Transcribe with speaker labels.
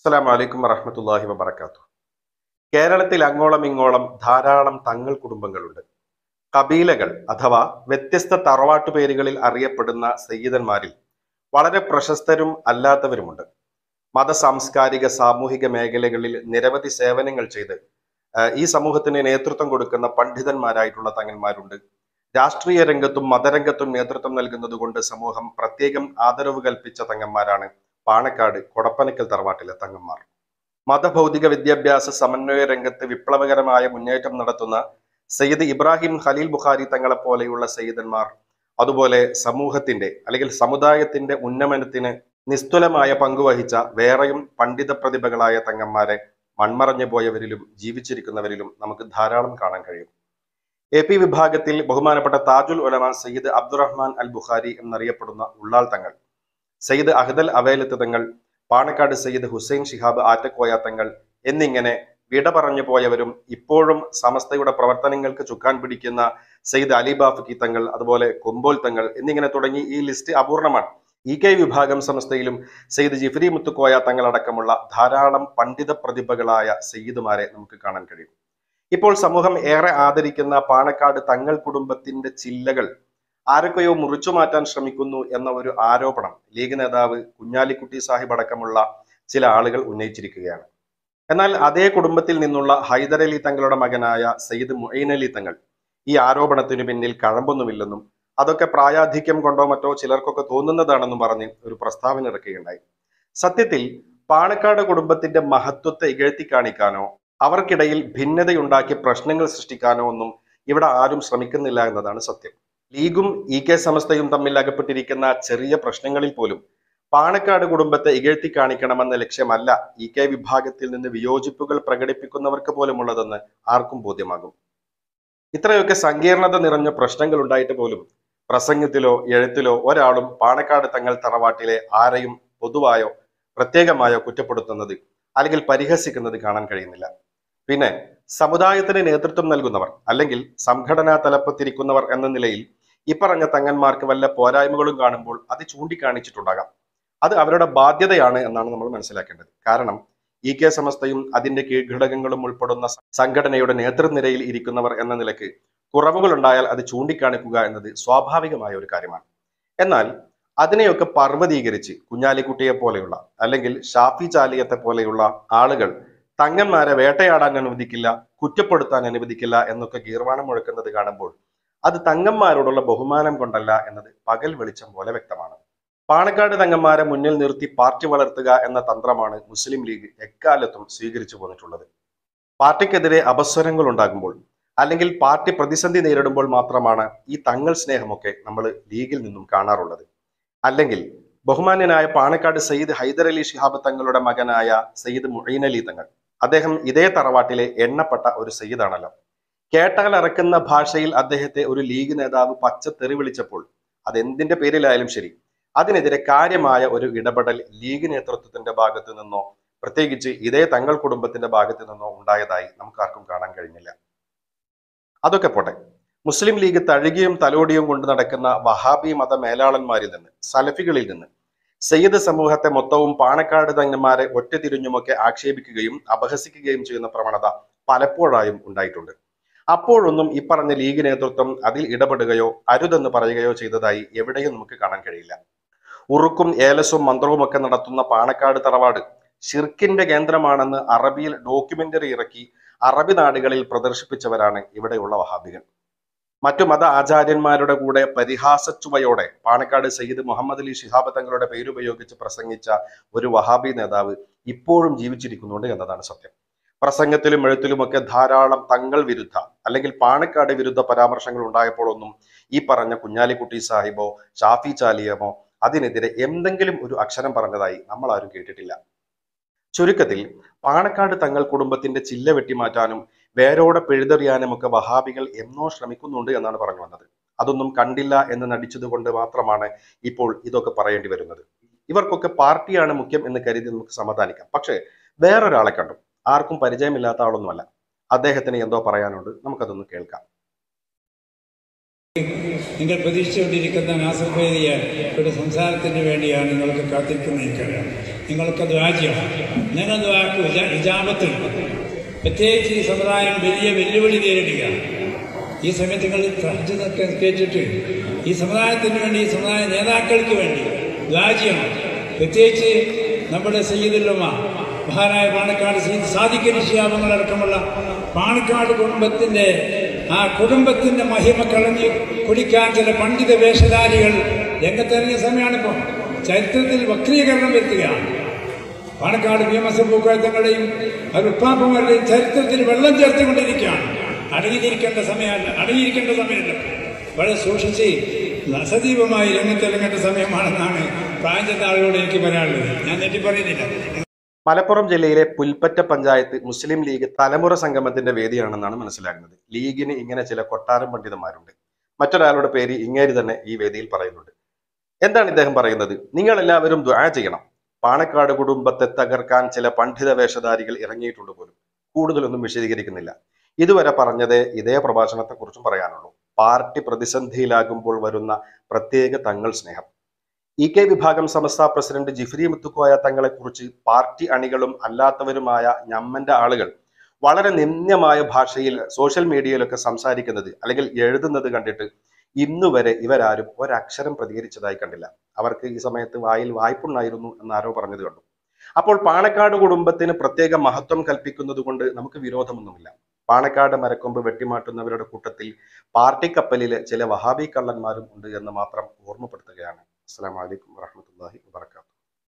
Speaker 1: അസ്സലാമു അലൈക്കും വറഹ്മത്തുള്ളാഹി വബറകാതുഹു കേരളത്തിൽ അങ്ങോളം ഇങ്ങോളം ധാരാളം തങ്ങൾ കുടുംബങ്ങളുണ്ട് കബീലകൾ അഥവാ വ്യത്യസ്ത തറവാട്ടു പേരുകളിൽ അറിയപ്പെടുന്ന സയ്യിദന്മാരിൽ വളരെ പ്രശസ്തരും അല്ലാത്തവരുമുണ്ട് മത സാംസ്കാരിക സാമൂഹിക മേഖലകളിൽ നിരവധി സേവനങ്ങൾ ചെയ്ത് ആ, ഈ സമൂഹത്തിന് നേതൃത്വം കൊടുക്കുന്ന പണ്ഡിതന്മാരായിട്ടുള്ള തങ്ങന്മാരുണ്ട് രാഷ്ട്രീയ രംഗത്തും മതരംഗത്തും നേതൃത്വം നൽകുന്നത് കൊണ്ട് സമൂഹം പ്രത്യേകം ആദരവ് കൽപ്പിച്ച തങ്ങന്മാരാണ് പാണക്കാട് കൊടപ്പനക്കൽ തറവാട്ടിലെ തങ്ങന്മാർ മതഭൗതിക വിദ്യാഭ്യാസ സമന്വയ രംഗത്ത് വിപ്ലവകരമായ മുന്നേറ്റം നടത്തുന്ന സയ്യിദ് ഇബ്രാഹിം ഖലീൽ ബുഖാരി തങ്ങളെ പോലെയുള്ള സയ്യിദന്മാർ അതുപോലെ സമൂഹത്തിന്റെ അല്ലെങ്കിൽ സമുദായത്തിന്റെ ഉന്നമനത്തിന് നിസ്തുലമായ പങ്കുവഹിച്ച വേറെയും പണ്ഡിത പ്രതിഭകളായ തങ്ങന്മാരെ മൺമറഞ്ഞു പോയവരിലും ജീവിച്ചിരിക്കുന്നവരിലും നമുക്ക് ധാരാളം കാണാൻ കഴിയും എ പി വിഭാഗത്തിൽ ബഹുമാനപ്പെട്ട താജുൽ ഉലമ സയ്യിദ് അബ്ദുറഹ്മാൻ അൽ ബുഖാരി എന്നറിയപ്പെടുന്ന ഉള്ളാൾ തങ്ങൾ സയ്യിദ് അഹദൽ അവേലത്ത് തങ്ങൾ പാണക്കാട് സയ്യിദ് ഹുസൈൻ ഷിഹാബ് ആറ്റക്കോയ തങ്ങൾ എന്നിങ്ങനെ വിട പറഞ്ഞു പോയവരും ഇപ്പോഴും സമസ്തയുടെ പ്രവർത്തനങ്ങൾക്ക് ചുക്കാൻ പിടിക്കുന്ന സയ്യിദ് അലി ബാഫക്കി തങ്ങൾ അതുപോലെ കൊമ്പോൽ തങ്ങൾ എന്നിങ്ങനെ തുടങ്ങി ഈ ലിസ്റ്റ് അപൂർണമാണ് ഇ കെ വിഭാഗം സംസ്ഥയിലും സയ്യിദ് ജിഫരി മുത്തുക്കോയ തങ്ങളടക്കമുള്ള ധാരാളം പണ്ഡിത പ്രതിഭകളായ സയ്യിദുമാരെ നമുക്ക് കാണാൻ കഴിയും ഇപ്പോൾ സമൂഹം ഏറെ ആദരിക്കുന്ന പാണക്കാട് തങ്ങൾ കുടുംബത്തിന്റെ ചില്ലകൾ ആരൊക്കെയോ മുറിച്ചു മാറ്റാൻ ശ്രമിക്കുന്നു എന്ന ഒരു ആരോപണം ലീഗ് നേതാവ് കുഞ്ഞാലിക്കുട്ടി സാഹിബ് അടക്കമുള്ള ചില ആളുകൾ ഉന്നയിച്ചിരിക്കുകയാണ് എന്നാൽ അതേ കുടുംബത്തിൽ നിന്നുള്ള ഹൈദരലി തങ്ങളുടെ മകനായ സയ്യിദ് മൊയ്ൻ അലി തങ്ങൾ ഈ ആരോപണത്തിനു പിന്നിൽ കഴമ്പൊന്നുമില്ലെന്നും അതൊക്കെ പ്രായാധിക്യം കൊണ്ടോ മറ്റോ ചിലർക്കൊക്കെ തോന്നുന്നതാണെന്നും പറഞ്ഞ് ഒരു പ്രസ്താവന ഇറക്കുകയുണ്ടായി സത്യത്തിൽ പാണക്കാട് കുടുംബത്തിന്റെ മഹത്വത്തെ ഇകഴ്ത്തി കാണിക്കാനോ അവർക്കിടയിൽ ഭിന്നതയുണ്ടാക്കി പ്രശ്നങ്ങൾ സൃഷ്ടിക്കാനോ ഒന്നും ഇവിടെ ആരും ശ്രമിക്കുന്നില്ല എന്നതാണ് സത്യം ലീഗും ഇ കെ സമസ്തയും തമ്മിൽ അകപ്പെട്ടിരിക്കുന്ന ചെറിയ പ്രശ്നങ്ങളിൽ പോലും പാണക്കാട് കുടുംബത്തെ ഇകഴ്ത്തി കാണിക്കണമെന്ന ലക്ഷ്യമല്ല ഇ കെ വിഭാഗത്തിൽ നിന്ന് വിയോജിപ്പുകൾ പ്രകടിപ്പിക്കുന്നവർക്ക് പോലുമുള്ളതെന്ന് ആർക്കും ബോധ്യമാകും ഇത്രയൊക്കെ സങ്കീർണത നിറഞ്ഞ പ്രശ്നങ്ങൾ ഉണ്ടായിട്ട് പോലും പ്രസംഗത്തിലോ എഴുത്തിലോ ഒരാളും പാണക്കാട് തങ്ങൾ തറവാട്ടിലെ ആരെയും പൊതുവായോ പ്രത്യേകമായോ കുറ്റപ്പെടുത്തുന്നത് അല്ലെങ്കിൽ പരിഹസിക്കുന്നത് കാണാൻ കഴിയുന്നില്ല പിന്നെ സമുദായത്തിന് നേതൃത്വം നൽകുന്നവർ അല്ലെങ്കിൽ സംഘടനാ തലപ്പത്തിരിക്കുന്നവർ എന്ന നിലയിൽ ഇപ്പറഞ്ഞ തങ്ങന്മാർക്ക് വല്ല പോരായ്മകളും കാണുമ്പോൾ അത് ചൂണ്ടിക്കാണിച്ചിട്ടുണ്ടാകാം അത് അവരുടെ ബാധ്യതയാണ് എന്നാണ് നമ്മൾ മനസ്സിലാക്കേണ്ടത് കാരണം ഇ കെ സമസ്തയും അതിന്റെ കീഴ്ഘടകങ്ങളും ഉൾപ്പെടുന്ന സംഘടനയുടെ നേതൃനിരയിൽ ഇരിക്കുന്നവർ എന്ന നിലക്ക് കുറവുകൾ ഉണ്ടായാൽ അത് ചൂണ്ടിക്കാണിക്കുക എന്നത് സ്വാഭാവികമായ ഒരു കാര്യമാണ് എന്നാൽ അതിനെയൊക്കെ പർവ്വതീകരിച്ച് കുഞ്ഞാലിക്കുട്ടിയെ പോലെയുള്ള അല്ലെങ്കിൽ ഷാഫി ചാലിയത്തെ പോലെയുള്ള ആളുകൾ തങ്ങന്മാരെ വേട്ടയാടാൻ അനുവദിക്കില്ല കുറ്റപ്പെടുത്താൻ അനുവദിക്കില്ല എന്നൊക്കെ ഗീർവാണം മുഴക്കുന്നത് കാണുമ്പോൾ അത് തങ്ങന്മാരോടുള്ള ബഹുമാനം കൊണ്ടല്ല എന്നത് പകൽ വെളിച്ചം പോലെ വ്യക്തമാണ് പാണക്കാട് തങ്ങന്മാരെ മുന്നിൽ നിർത്തി പാർട്ടി വളർത്തുക എന്ന തന്ത്രമാണ് മുസ്ലിം ലീഗ് എക്കാലത്തും സ്വീകരിച്ചു പോന്നിട്ടുള്ളത് പാർട്ടിക്കെതിരെ അപസ്വരങ്ങൾ ഉണ്ടാകുമ്പോൾ അല്ലെങ്കിൽ പാർട്ടി പ്രതിസന്ധി നേരിടുമ്പോൾ മാത്രമാണ് ഈ തങ്ങൾ സ്നേഹമൊക്കെ നമ്മൾ ലീഗിൽ നിന്നും കാണാറുള്ളത് അല്ലെങ്കിൽ ബഹുമാന്യനായ പാണക്കാട് സയ്യിദ് ഹൈദർ അലി ശിഹാബ് തങ്ങളുടെ മകനായ സയ്യിദ് മുഈൻ അലി തങ്ങൾ അദ്ദേഹം ഇതേ തറവാട്ടിലെ എണ്ണപ്പെട്ട ഒരു സയ്യിദാണല്ലോ കേട്ടാൽ ഇറക്കുന്ന ഭാഷയിൽ അദ്ദേഹത്തെ ഒരു ലീഗ് നേതാവ് പച്ച തെറി വിളിച്ചപ്പോൾ അതെന്തിന്റെ പേരിലായാലും ശരി അതിനെതിരെ കാര്യമായ ഒരു ഇടപെടൽ ലീഗ് നേതൃത്വത്തിന്റെ ഭാഗത്തു നിന്നോ പ്രത്യേകിച്ച് ഇതേ തങ്ങൾ കുടുംബത്തിന്റെ ഭാഗത്തു നിന്നോ ഉണ്ടായതായി നമുക്കാർക്കും കാണാൻ കഴിഞ്ഞില്ല അതൊക്കെ പോട്ടെ മുസ്ലിം ലീഗ് തഴുകിയും തലോടിയും കൊണ്ട് നടക്കുന്ന വഹാബി മത മേലാളന്മാരിൽ നിന്ന് സലഫികളിൽ നിന്ന് സയ്യിദ് സമൂഹത്തെ മൊത്തവും പാണക്കാട് തങ്ങന്മാരെ ഒറ്റതിരിഞ്ഞുമൊക്കെ ആക്ഷേപിക്കുകയും അപഹസിക്കുകയും ചെയ്യുന്ന പ്രവണത പലപ്പോഴായും ഉണ്ടായിട്ടുണ്ട് അപ്പോഴൊന്നും ഈ പറഞ്ഞ ലീഗ് നേതൃത്വം അതിൽ ഇടപെടുകയോ അരുതെന്ന് പറയുകയോ ചെയ്തതായി എവിടെയും നമുക്ക് കാണാൻ കഴിയില്ല ഉറുക്കും ഏലസും മന്ത്രവും ഒക്കെ നടത്തുന്ന പാണക്കാട് തറവാട് ഷിർക്കിന്റെ കേന്ദ്രമാണെന്ന് അറബിയിൽ ഡോക്യുമെന്ററി ഇറക്കി അറബി നാടുകളിൽ പ്രദർശിപ്പിച്ചവരാണ് ഇവിടെയുള്ള വഹാബികൾ മറ്റു മത ആചാര്യന്മാരുടെ കൂടെ പരിഹാസച്ചുവയോടെ പാണക്കാട് സയ്യിദ് മുഹമ്മദ് അലി ശിഹാബ് തങ്ങളുടെ പേരുപയോഗിച്ച് പ്രസംഗിച്ച ഒരു വഹാബി നേതാവ് ഇപ്പോഴും ജീവിച്ചിരിക്കുന്നുണ്ട് എന്നതാണ് സത്യം പ്രസംഗത്തിലും എഴുത്തിലുമൊക്കെ ധാരാളം തങ്ങൾ വിരുദ്ധ അല്ലെങ്കിൽ പാണക്കാട് വിരുദ്ധ പരാമർശങ്ങൾ ഉണ്ടായപ്പോഴൊന്നും ഈ പറഞ്ഞ കുഞ്ഞാലിക്കുട്ടി സാഹിബോ ഷാഫി ചാലിയമോ അതിനെതിരെ എന്തെങ്കിലും ഒരു അക്ഷരം പറഞ്ഞതായി നമ്മൾ ആരും കേട്ടിട്ടില്ല ചുരുക്കത്തിൽ പാണക്കാട് തങ്ങൾ കുടുംബത്തിന്റെ ചില്ല വെട്ടിമാറ്റാനും വേരോടെ പിഴുതെറിയാനും ഒക്കെ വഹാബികൾ എന്നോ ശ്രമിക്കുന്നുണ്ട് എന്നാണ് പറഞ്ഞു വന്നത് അതൊന്നും കണ്ടില്ല എന്ന് നടിച്ചതുകൊണ്ട് മാത്രമാണ് ഇപ്പോൾ ഇതൊക്കെ പറയേണ്ടി വരുന്നത് ഇവർക്കൊക്കെ പാർട്ടിയാണ് മുഖ്യം എന്ന് കരുതി നമുക്ക് സമാധാനിക്കാം പക്ഷേ വേറൊരാളെ കണ്ടു ആർക്കും പരിചയമില്ലാത്ത ആളൊന്നുമല്ല അദ്ദേഹത്തിന് എന്തോ പറയാനുണ്ട് നമുക്കതൊന്ന് കേൾക്കാം
Speaker 2: നിങ്ങൾ പ്രതീക്ഷിച്ചുകൊണ്ടിരിക്കുന്ന നാസർ ഫൈദിയ ഇവിടെ സംസാരത്തിന് വേണ്ടിയാണ് നിങ്ങൾക്ക് കാത്തിരിക്കുന്ന എനിക്കറിയാം നിങ്ങൾക്ക് ദ്വാ ചെയ്യണം നിങ്ങൾ ദ്വാക്ക് ഇജ- ഇജാബത്തുണ്ട് പ്രത്യേകിച്ച് ഈ സമുദായം വലിയ വെല്ലുവിളി നേരിടുകയാണ് ഈ സമയത്ത് നിങ്ങൾ തഹജ്ജുദൊക്കെ നിസ്കരിച്ചിട്ട് ഈ സമുദായത്തിന് വേണ്ടി ഈ സമുദായ നേതാക്കൾക്ക് വേണ്ടി ദ്വാ ചെയ്യണം പ്രത്യേകിച്ച് നമ്മുടെ സയ്യിദുല്ലമ്മ മഹാനായ പാണക്കാട് സയ്യിദ് സാദിഖലി ശിയാബങ്ങളടക്കമുള്ള പാണക്കാട് കുടുംബത്തിന്റെ ആ കുടുംബത്തിന്റെ മഹിമ കളഞ്ഞ് കുടിക്കാൻ ചില പണ്ഡിത വേഷധാരികൾ രംഗത്തിറങ്ങിയ സമയമാണിപ്പോൾ ചരിത്രത്തിൽ വക്രീകരണം വരുത്തുകയാണ് പാണക്കാട് ഭീമസം പൂക്കോയത്തങ്ങളുടെയും അത് ഉപ്പാപ്പന്മാരുടെയും ചരിത്രത്തിൽ വെള്ളം ചേർത്തുകൊണ്ടിരിക്കുകയാണ് അടങ്ങിയിരിക്കേണ്ട സമയമല്ല അടങ്ങിയിരിക്കേണ്ട സമയമല്ല വളരെ സൂക്ഷിച്ച് സജീവമായി രംഗത്തിറങ്ങേണ്ട സമയമാണെന്നാണ് പ്രായം ചെന്ന ആളുകളോട് എനിക്ക് പറയാനുള്ളത് ഞാൻ തെറ്റി പറയുന്നില്ല
Speaker 1: മലപ്പുറം ജില്ലയിലെ പുൽപ്പറ്റ പഞ്ചായത്ത് മുസ്ലിം ലീഗ് തലമുറ സംഗമത്തിന്റെ വേദിയാണെന്നാണ് മനസ്സിലാകുന്നത് ലീഗിന് ഇങ്ങനെ ചില കൊട്ടാരം പണ്ഡിതന്മാരുണ്ട് മറ്റൊരാളുടെ പേര് ഇങ്ങേര് തന്നെ ഈ വേദിയിൽ പറയുന്നുണ്ട് എന്താണ് ഇദ്ദേഹം പറയുന്നത് നിങ്ങൾ എല്ലാവരും ദ്വാ ചെയ്യണം പാണക്കാട് കുടുംബത്തെ തകർക്കാൻ ചില പണ്ഡിത വേഷധാരികൾ ഇറങ്ങിയിട്ടുണ്ട് പോലും കൂടുതലൊന്നും വിശദീകരിക്കുന്നില്ല ഇതുവരെ പറഞ്ഞത് ഇതേ പ്രഭാഷണത്തെക്കുറിച്ചും പറയാനുള്ളൂ പാർട്ടി പ്രതിസന്ധിയിലാകുമ്പോൾ വരുന്ന പ്രത്യേക തങ്ങൾ സ്നേഹം ഇ കെ വിഭാഗം സമസ്ത പ്രസിഡന്റ് ജിഫ്രി മുത്തുക്കോയ തങ്ങളെ കുറിച്ച് പാർട്ടി അണികളും അല്ലാത്തവരുമായ ഞമ്മന്റെ ആളുകൾ വളരെ നിന്ദ്യമായ ഭാഷയിൽ സോഷ്യൽ മീഡിയയിലൊക്കെ സംസാരിക്കുന്നത് അല്ലെങ്കിൽ എഴുതുന്നത് കണ്ടിട്ട് ഇന്നുവരെ ഇവരാരും ഒരക്ഷരം പ്രതികരിച്ചതായി കണ്ടില്ല അവർക്ക് ഈ സമയത്ത് വായിൽ വായ്പുണ്ടായിരുന്നു എന്ന് ആരോ പറഞ്ഞത് കണ്ടു അപ്പോൾ പാണക്കാട് കുടുംബത്തിന് പ്രത്യേക മഹത്വം കൽപ്പിക്കുന്നത് കൊണ്ട് നമുക്ക് വിരോധമൊന്നുമില്ല പാണക്കാട് മരക്കൊമ്പ് വെട്ടിമാറ്റുന്നവരുടെ കൂട്ടത്തിൽ പാർട്ടി കപ്പലിലെ ചില വഹാബി കള്ളന്മാരും ഉണ്ട് എന്ന് മാത്രം ഓർമ്മപ്പെടുത്തുകയാണ് അസ്സാം വലൈക്കും വാഹമത്തല്ലാഹി വാബർക്കാത്തു